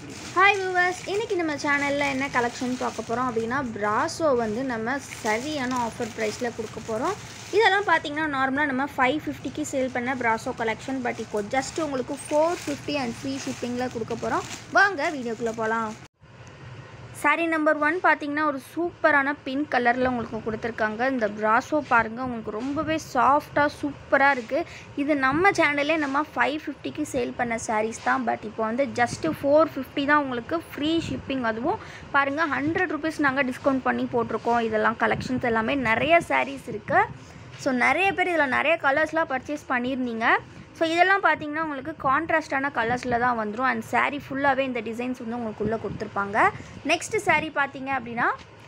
hi viewers இன்றைக்கி நம்ம சேனலில் என்ன கலெக்ஷன் பார்க்க போகிறோம் அப்படின்னா பிராசோ வந்து நம்ம சரியான ஆஃபர் ப்ரைஸில் கொடுக்க போகிறோம் இதெல்லாம் பார்த்தீங்கன்னா நார்மலாக நம்ம ஃபைவ் ஃபிஃப்டிக்கு சேல் பண்ண பிராசோ கலெக்ஷன் பட் இப்போ ஜஸ்ட் உங்களுக்கு ஃபோர் ஃபிஃப்டி அண்ட் ஃப்ரீ ஷிப்பிங்கில் கொடுக்க போகிறோம் வாங்க வீடியோக்குள்ளே போகலாம் சாரி நம்பர் ஒன் பார்த்தீங்கன்னா ஒரு சூப்பரான பிங்க் கலரில் உங்களுக்கு கொடுத்துருக்காங்க இந்த ப்ராஸோ பாருங்கள் உங்களுக்கு ரொம்பவே சாஃப்டாக சூப்பராக இருக்குது இது நம்ம சேனல்லே நம்ம ஃபைவ் ஃபிஃப்டிக்கு சேல் பண்ண sarees தான் பட் இப்போ வந்து ஜஸ்ட்டு ஃபோர் ஃபிஃப்டி தான் உங்களுக்கு ஃப்ரீ ஷிப்பிங் அதுவும் பாருங்கள் ஹண்ட்ரட் ருபீஸ் நாங்கள் டிஸ்கவுண்ட் பண்ணி போட்டிருக்கோம் இதெல்லாம் கலெக்ஷன்ஸ் எல்லாமே நிறைய sarees இருக்குது ஸோ நிறைய பேர் இதில் நிறைய கலர்ஸ்லாம் பர்ச்சேஸ் பண்ணியிருந்தீங்க ஸோ இதெல்லாம் பார்த்தீங்கன்னா உங்களுக்கு கான்ட்ராஸ்டான கலர்ஸில் தான் வந்துடும் அண்ட் saree ஃபுல்லாகவே இந்த டிசைன்ஸ் வந்து உங்களுக்கு உள்ளே கொடுத்துருப்பாங்க நெக்ஸ்ட் saree பார்த்தீங்க அப்படின்னா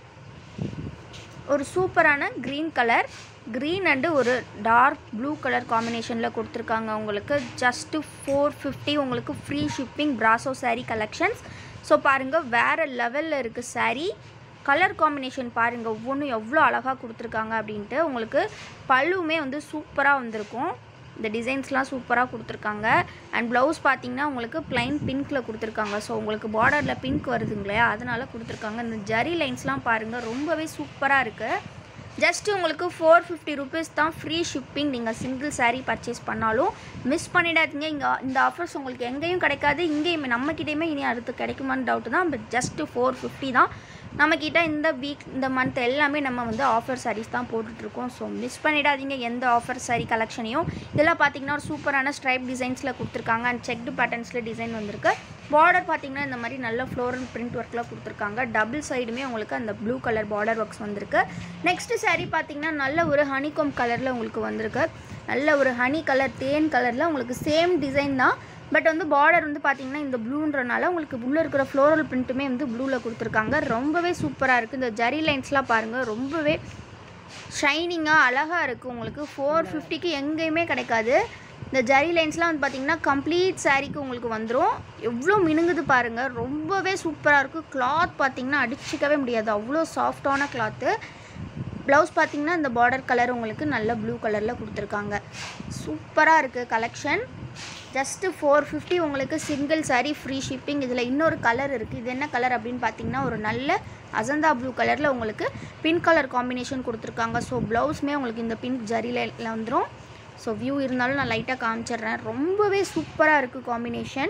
ஒரு சூப்பரான க்ரீன் கலர் க்ரீன் அண்டு ஒரு டார்க் ப்ளூ கலர் காம்பினேஷனில் கொடுத்துருக்காங்க உங்களுக்கு ஜஸ்ட்டு ஃபோர் ஃபிஃப்டி உங்களுக்கு ஃப்ரீ ஷிப்பிங் பிராசோ saree கலெக்ஷன்ஸ் ஸோ பாருங்கள் வேறு லெவலில் இருக்குது saree கலர் காம்பினேஷன் பாருங்கள் ஒவ்வொன்றும் எவ்வளோ அழகாக கொடுத்துருக்காங்க அப்படின்ட்டு உங்களுக்கு பல்லுமே வந்து சூப்பராக வந்திருக்கும் இந்த டிசைன்ஸ்லாம் சூப்பராக கொடுத்துருக்காங்க அண்ட் ப்ளவுஸ் பார்த்தீங்கன்னா உங்களுக்கு ப்ளைன் பிங்க்கில் கொடுத்துருக்காங்க ஸோ உங்களுக்கு பார்டரில் பிங்க் வருதுங்க இல்லையா அதனால் கொடுத்துருக்காங்க இந்த ஜரி லைன்ஸ்லாம் பாருங்கள் ரொம்பவே சூப்பராக இருக்குது ஜஸ்ட் உங்களுக்கு ஃபோர் ஃபிஃப்டி ருபீஸ் தான் ஃப்ரீ ஷிப்பிங் நீங்கள் சிங்கிள் saree பர்ச்சேஸ் பண்ணாலும் மிஸ் பண்ணிடாதீங்க இங்கே இந்த ஆஃபர்ஸ் உங்களுக்கு எங்கேயும் கிடைக்காது இங்கேயுமே நம்மக்கிட்டேயுமே இனி அடுத்து கிடைக்குமான்னு டவுட்டு தான் பட் ஜஸ்ட்டு ஃபோர் ஃபிஃப்டி தான் நம்மக்கிட்ட இந்த வீக் இந்த மந்த் எல்லாமே நம்ம வந்து ஆஃபர் sarees தான் போட்டுட்ருக்கோம் ஸோ மிஸ் பண்ணிடாதீங்க எந்த ஆஃபர் saree கலெக்ஷனையும் இதெல்லாம் பார்த்தீங்கன்னா ஒரு சூப்பரான ஸ்ட்ரைப் டிசைன்ஸில் கொடுத்துருக்காங்க அண்ட் செக்டு பேட்டர்ன்ஸில் டிசைன் வந்திருக்கு பார்டர் பார்த்தீங்கன்னா இந்த மாதிரி நல்ல ஃப்ளோரல் பிரிண்ட் ஒர்க்கில் கொடுத்துருக்காங்க டபுள் சைடுமே உங்களுக்கு அந்த ப்ளூ கலர் பார்டர் ஒர்க்ஸ் வந்திருக்கு நெக்ஸ்ட் saree பார்த்தீங்கன்னா நல்ல ஒரு ஹனிகோம் கலரில் உங்களுக்கு வந்திருக்கு நல்ல ஒரு ஹனி கலர் தேன் கலரில் உங்களுக்கு சேம் டிசைன் தான் பட் வந்து பார்டர் வந்து பார்த்தீங்கன்னா இந்த ப்ளூன்றனால உங்களுக்கு உள்ளே இருக்கிற ஃப்ளோரல் பிரிண்ட்டுமே வந்து ப்ளூவில் கொடுத்துருக்காங்க ரொம்பவே சூப்பராக இருக்குது இந்த ஜரி லைன்ஸ்லாம் பாருங்கள் ரொம்பவே ஷைனிங்காக அழகாக இருக்குது உங்களுக்கு ஃபோர் ஃபிஃப்டிக்கு எங்கேயுமே கிடைக்காது இந்த ஜரி லைன்ஸ்லாம் வந்து பார்த்தீங்கன்னா கம்ப்ளீட் சாரீக்கு உங்களுக்கு வந்துடும் எவ்வளோ மினுங்குது பாருங்கள் ரொம்பவே சூப்பராக இருக்குது கிளாத் பார்த்தீங்கன்னா அடிச்சிக்கவே முடியாது அவ்வளோ சாஃப்டான கிளாத்து ப்ளவுஸ் பார்த்தீங்கன்னா இந்த பார்டர் கலர் உங்களுக்கு நல்ல ப்ளூ கலரில் கொடுத்துருக்காங்க சூப்பராக இருக்குது கலெக்ஷன் ஜஸ்ட்டு ஃபோர் ஃபிஃப்டி உங்களுக்கு சிங்கிள் saree ஃப்ரீ ஷிப்பிங் இதில் இன்னொரு கலர் இருக்குது இது என்ன கலர் அப்படின்னு பார்த்தீங்கன்னா ஒரு நல்ல அசந்தா ப்ளூ கலரில் உங்களுக்கு பிங்க் கலர் காம்பினேஷன் கொடுத்துருக்காங்க ஸோ ப்ளவுஸுமே உங்களுக்கு இந்த பிங்க் ஜரியில் வந்துடும் ஸோ வியூ இருந்தாலும் நான் லைட்டாக காமிச்சிடுறேன் ரொம்பவே சூப்பராக இருக்குது காம்பினேஷன்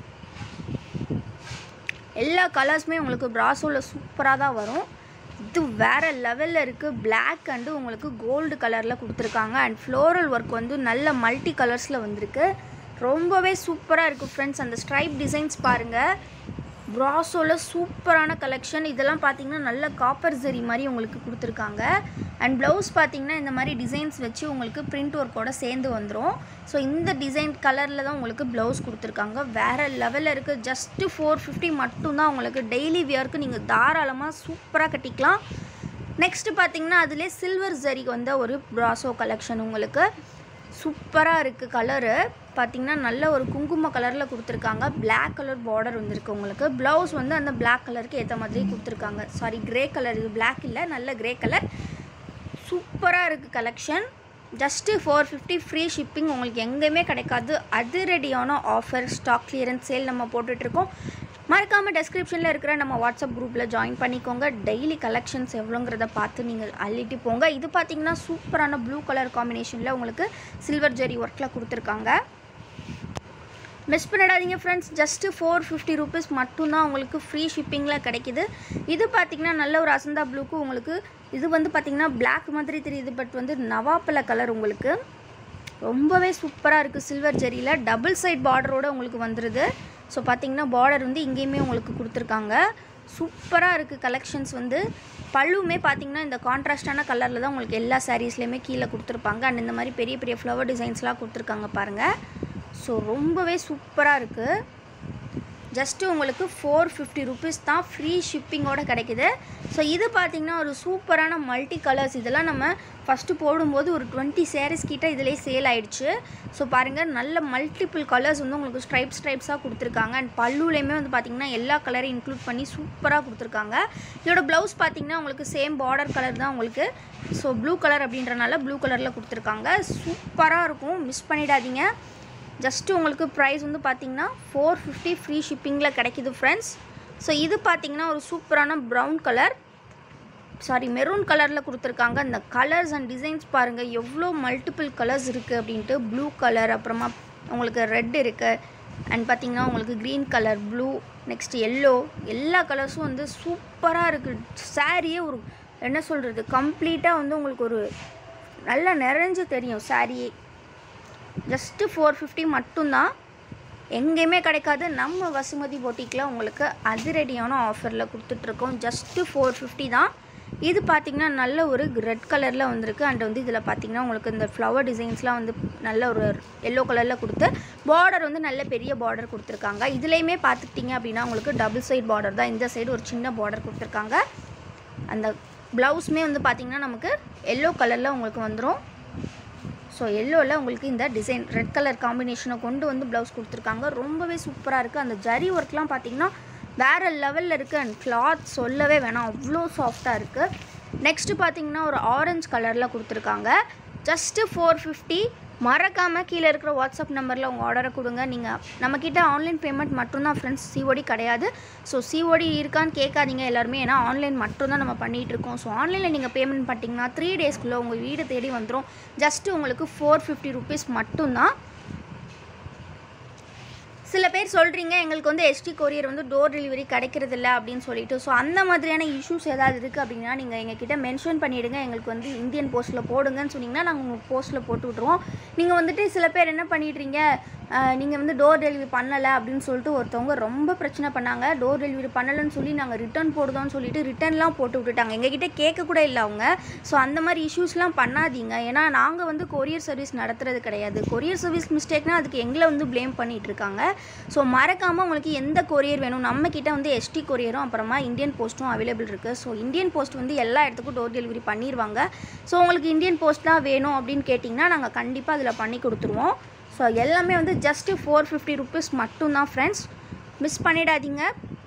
எல்லா கலர்ஸுமே உங்களுக்கு ப்ராசோவில் சூப்பராக தான் வரும் இது வேறு லெவலில் இருக்குது பிளாக் அண்டு உங்களுக்கு கோல்டு கலரில் கொடுத்துருக்காங்க அண்ட் ஃப்ளோரல் ஒர்க் வந்து நல்ல மல்டி கலர்ஸில் வந்திருக்கு ரொம்பவே சூப்பராக இருக்குது ஃப்ரெண்ட்ஸ் அந்த ஸ்ட்ரைப் டிசைன்ஸ் பாருங்கள் ப்ராசோவில் சூப்பரான கலெக்ஷன் இதெல்லாம் பார்த்தீங்கன்னா நல்ல காப்பர் ஜரி மாதிரி உங்களுக்கு கொடுத்துருக்காங்க அண்ட் ப்ளவுஸ் பார்த்தீங்கன்னா இந்த மாதிரி டிசைன்ஸ் வச்சு உங்களுக்கு பிரிண்ட் ஒர்க்கோட சேர்ந்து வந்துடும் ஸோ இந்த டிசைன் கலரில் தான் உங்களுக்கு ப்ளவுஸ் கொடுத்துருக்காங்க வேறு லெவலில் இருக்குது ஜஸ்ட்டு ஃபோர் ஃபிஃப்டி மட்டும்தான் உங்களுக்கு டெய்லி வியர்க்கு நீங்கள் தாராளமாக சூப்பராக கட்டிக்கலாம் நெக்ஸ்ட்டு பார்த்தீங்கன்னா அதிலே சில்வர் ஜரிக்கு வந்த ஒரு ப்ராசோ கலெக்ஷன் உங்களுக்கு சூப்பராக இருக்குது கலரு பார்த்தீங்கன்னா நல்ல ஒரு குங்கும கலரில் கொடுத்துருக்காங்க Black கலர் பார்டர் வந்திருக்கு உங்களுக்கு ப்ளவுஸ் வந்து அந்த Black கலருக்கு ஏற்ற மாதிரி கொடுத்துருக்காங்க சாரி கிரே கலர் இது Black இல்லை நல்ல கிரே கலர் சூப்பராக இருக்குது collection just four fifty free shipping உங்களுக்கு எங்கேயுமே கிடைக்காது அதிரடியான ஆஃபர் ஸ்டாக் கிளியரன்ஸ் சேல் நம்ம போட்டுட்ருக்கோம் மறக்காமல் டெஸ்கிரிப்ஷனில் இருக்கிற நம்ம வாட்ஸ்அப் குரூப்பில் ஜாயின் பண்ணிக்கோங்க டெய்லி கலெக்ஷன்ஸ் எவ்வளோங்கிறத பார்த்து நீங்கள் அள்ளிட்டு போங்க இது பார்த்தீங்கன்னா சூப்பரான ப்ளூ கலர் காம்பினேஷனில் உங்களுக்கு சில்வர் ஜெரி ஒர்க்கில் கொடுத்துருக்காங்க மிஸ் பண்ணிடாதீங்க friends just four fifty rupees மட்டும்தான் உங்களுக்கு ஃப்ரீ ஷிப்பிங்கில் கிடைக்குது இது பார்த்தீங்கன்னா நல்ல ஒரு அசந்தா ப்ளூக்கு உங்களுக்கு இது வந்து பார்த்தீங்கன்னா Black மாதிரி தெரியுது பட் வந்து நவாப்பழ கலர் உங்களுக்கு ரொம்பவே சூப்பராக இருக்குது சில்வர் ஜெரியில் டபுள் சைட் பார்டரோட உங்களுக்கு வந்துடுது ஸோ பார்த்தீங்கன்னா பார்டர் வந்து இங்கேயுமே உங்களுக்கு கொடுத்துருக்காங்க சூப்பராக இருக்குது கலெக்ஷன்ஸ் வந்து பல்லுமே பார்த்தீங்கன்னா இந்த கான்ட்ராஸ்டான கலரில் தான் உங்களுக்கு எல்லா சாரீஸ்லேயுமே கீழே கொடுத்துருப்பாங்க அண்ட் இந்த மாதிரி பெரிய பெரிய ஃப்ளவர் டிசைன்ஸ்லாம் கொடுத்துருக்காங்க பாருங்கள் ஸோ ரொம்பவே சூப்பராக இருக்குது ஜஸ்ட்டு உங்களுக்கு ஃபோர் ஃபிஃப்டி ருபீஸ் தான் ஃப்ரீ ஷிப்பிங்கோட கிடைக்குது ஸோ இது பார்த்திங்கன்னா ஒரு சூப்பரான மல்டி கலர்ஸ் இதெல்லாம் நம்ம ஃபஸ்ட்டு போடும்போது ஒரு டுவெண்ட்டி சேரீஸ் கிட்ட இதிலே சேல் ஆயிடுச்சு ஸோ பாருங்கள் நல்ல மல்டிபிள் கலர்ஸ் வந்து உங்களுக்கு ஸ்ட்ரைப் ஸ்ட்ரைப்ஸாக கொடுத்துருக்காங்க அண்ட் பல்லுலேயுமே வந்து பார்த்திங்கன்னா எல்லா கலரையும் இன்க்ளூட் பண்ணி சூப்பராக கொடுத்துருக்காங்க இதோட ப்ளவுஸ் பார்த்திங்கன்னா உங்களுக்கு சேம் பார்டர் கலர் தான் உங்களுக்கு ஸோ ப்ளூ கலர் அப்படின்றனால ப்ளூ கலரில் கொடுத்துருக்காங்க சூப்பராக இருக்கும் மிஸ் பண்ணிடாதீங்க ஜஸ்ட்டு உங்களுக்கு ப்ரைஸ் வந்து பார்த்தீங்கன்னா ஃபோர் ஃபிஃப்டி ஃப்ரீ ஷிப்பிங்கில் கிடைக்கிது ஃப்ரெண்ட்ஸ் ஸோ இது பார்த்தீங்கன்னா ஒரு சூப்பரான ப்ரௌன் கலர் சாரி மெரூன் கலரில் கொடுத்துருக்காங்க இந்த கலர்ஸ் அண்ட் டிசைன்ஸ் பாருங்கள் எவ்வளோ மல்டிபிள் கலர்ஸ் இருக்குது அப்படின்ட்டு ப்ளூ கலர் அப்புறமா உங்களுக்கு ரெட் இருக்குது அண்ட் பார்த்தீங்கன்னா உங்களுக்கு green colour blue next yellow எல்லா கலர்ஸும் வந்து சூப்பராக இருக்குது சாரியே ஒரு என்ன சொல்கிறது கம்ப்ளீட்டாக வந்து உங்களுக்கு ஒரு நல்லா நிறைஞ்சு தெரியும் சாரியே ஜஸ்ட்டு ஃபோர் ஃபிஃப்டி மட்டும்தான் எங்கேயுமே கிடைக்காது நம்ம வசுமதி பொட்டிக்கில் உங்களுக்கு அதிரடியான ஆஃபரில் கொடுத்துட்ருக்கோம் ஜஸ்ட்டு ஃபோர் ஃபிஃப்டி தான் இது பார்த்திங்கன்னா நல்ல ஒரு ரெட் கலரில் வந்திருக்கு அண்ட் வந்து இதில் பார்த்திங்கன்னா உங்களுக்கு இந்த ஃப்ளவர் டிசைன்ஸ்லாம் வந்து நல்ல ஒரு எல்லோ கலரில் கொடுத்து பார்டர் வந்து நல்ல பெரிய பார்டர் கொடுத்துருக்காங்க இதுலேயுமே பார்த்துக்கிட்டிங்க அப்படின்னா உங்களுக்கு டபுள் சைட் பார்டர் தான் இந்த சைடு ஒரு சின்ன பார்டர் கொடுத்துருக்காங்க அந்த ப்ளவுஸுமே வந்து பார்த்திங்கன்னா நமக்கு எல்லோ கலரில் உங்களுக்கு வந்துடும் ஸோ எல்லோவில் உங்களுக்கு இந்த டிசைன் ரெட் கலர் காம்பினேஷனை கொண்டு வந்து ப்ளவுஸ் கொடுத்துருக்காங்க ரொம்பவே சூப்பராக இருக்குது அந்த ஜரி ஒர்க்லாம் பார்த்தீங்கன்னா வேறு லெவலில் இருக்குது அண்ட் கிளாத் சொல்லவே வேணாம் அவ்வளோ சாஃப்டாக இருக்குது நெக்ஸ்ட்டு பார்த்தீங்கன்னா ஒரு ஆரஞ்சு கலரில் கொடுத்துருக்காங்க ஜஸ்ட்டு ஃபோர் ஃபிஃப்டி மறக்காமல் கீழே இருக்கிற வாட்ஸ்அப் நம்பரில் உங்கள் ஆர்டரை கொடுங்க நீங்கள் நம்மக்கிட்ட ஆன்லைன் பேமெண்ட் மட்டும்தான் ஃப்ரெண்ட்ஸ் சிஓடி கிடையாது ஸோ சிஓடி இருக்கான்னு கேட்காதீங்க எல்லாருமே ஏன்னா ஆன்லைன் மட்டும்தான் நம்ம பண்ணிகிட்டு இருக்கோம் ஸோ ஆன்லைனில் நீங்கள் பேமெண்ட் பண்ணிட்டீங்கன்னா த்ரீ டேஸ்க்குள்ளே உங்கள் வீடு தேடி வந்துடும் ஜஸ்ட்டு உங்களுக்கு ஃபோர் ஃபிஃப்டி ருபீஸ் மட்டும்தான் சில பேர் சொல்கிறீங்க எங்களுக்கு வந்து எஸ்டி கொரியர் வந்து டோர் டெலிவரி கிடைக்கிறதில்ல அப்படின்னு சொல்லிட்டு ஸோ அந்த மாதிரியான இஷ்யூஸ் ஏதாவது இருக்குது அப்படின்னா நீங்கள் எங்ககிட்ட மென்ஷன் பண்ணிவிடுங்க எங்களுக்கு வந்து இந்தியன் போஸ்ட்டில் போடுங்கன்னு சொன்னீங்கன்னா நாங்கள் உங்கள் போஸ்ட்டில் போட்டு விட்ருவோம் நீங்கள் வந்துட்டு சில பேர் என்ன பண்ணிடுறீங்க நீங்கள் வந்து டோர் டெலிவரி பண்ணலை அப்படின்னு சொல்லிட்டு ஒருத்தவங்க ரொம்ப பிரச்சனை பண்ணாங்க டோர் டெலிவரி பண்ணலைன்னு சொல்லி நாங்கள் ரிட்டர்ன் போடுதோன்னு சொல்லிட்டு ரிட்டர்ன்லாம் போட்டு விட்டுட்டாங்க எங்ககிட்ட கேட்க கூட இல்லை அவங்க ஸோ அந்த மாதிரி இஷ்யூஸ்லாம் பண்ணாதீங்க ஏன்னா நாங்கள் வந்து கொரியர் சர்வீஸ் நடத்துறது கிடையாது கொரியர் சர்வீஸ் மிஸ்டேக்னால் அதுக்கு எங்களை வந்து ப்ளேம் பண்ணிகிட்டு இருக்காங்க ஸோ மறக்காமல் உங்களுக்கு எந்த கொரியர் வேணும் நம்மக்கிட்ட வந்து எஸ்டி கொரியரும் அப்புறமா இந்தியன் போஸ்ட்டும் அவைலபிள் இருக்குது ஸோ இந்தியன் போஸ்ட் வந்து எல்லா இடத்துக்கும் டோர் டெலிவரி பண்ணிடுவாங்க ஸோ உங்களுக்கு இந்தியன் போஸ்ட் தான் வேணும் அப்படின்னு கேட்டிங்கன்னா நாங்கள் கண்டிப்பாக அதில் பண்ணி கொடுத்துருவோம் ஸோ எல்லாமே வந்து ஜஸ்ட்டு ஃபோர் ஃபிஃப்டி ருபீஸ் மட்டும்தான் ஃப்ரெண்ட்ஸ் மிஸ் பண்ணிடாதீங்க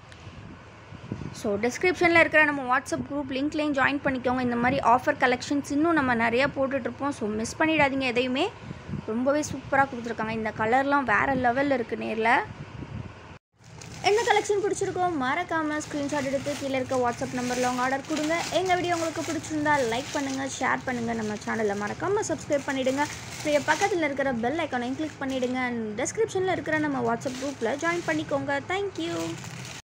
ஸோ டிஸ்கிரிப்ஷனில் இருக்கிற நம்ம வாட்ஸ்அப் குரூப் லிங்க்லேயும் ஜாயின் பண்ணிக்கோங்க இந்த மாதிரி ஆஃபர் கலெக்ஷன்ஸ் இன்னும் நம்ம நிறையா போட்டுட்ருப்போம் ஸோ மிஸ் பண்ணிடாதீங்க எதையுமே ரொம்பவே சூப்பராக கொடுத்துருக்காங்க இந்த கலர்லாம் வேறு லெவலில் இருக்குது நேரில் எந்த கலெக்ஷன் பிடிச்சிருக்கோ மறக்காமல் ஸ்க்ரீன்ஷாட் எடுத்து கீழே இருக்க வாட்ஸ்அப் நம்பரில் உங்கள் ஆர்டர் கொடுங்க எங்கள் வீடியோ உங்களுக்கு பிடிச்சிருந்தா லைக் பண்ணுங்கள் ஷேர் பண்ணுங்கள் நம்ம சேனலில் மறக்காமல் சப்ஸ்கிரைப் பண்ணிவிடுங்க இப்போ பக்கத்தில் இருக்கிற பெல் ஐக்கானையும் கிளிக் பண்ணிவிடுங்க அண்ட் டிஸ்கிரிப்ஷனில் இருக்கிற நம்ம வாட்ஸ்அப் குரூப்பில் ஜாயின் பண்ணிக்கோங்க தேங்க்யூ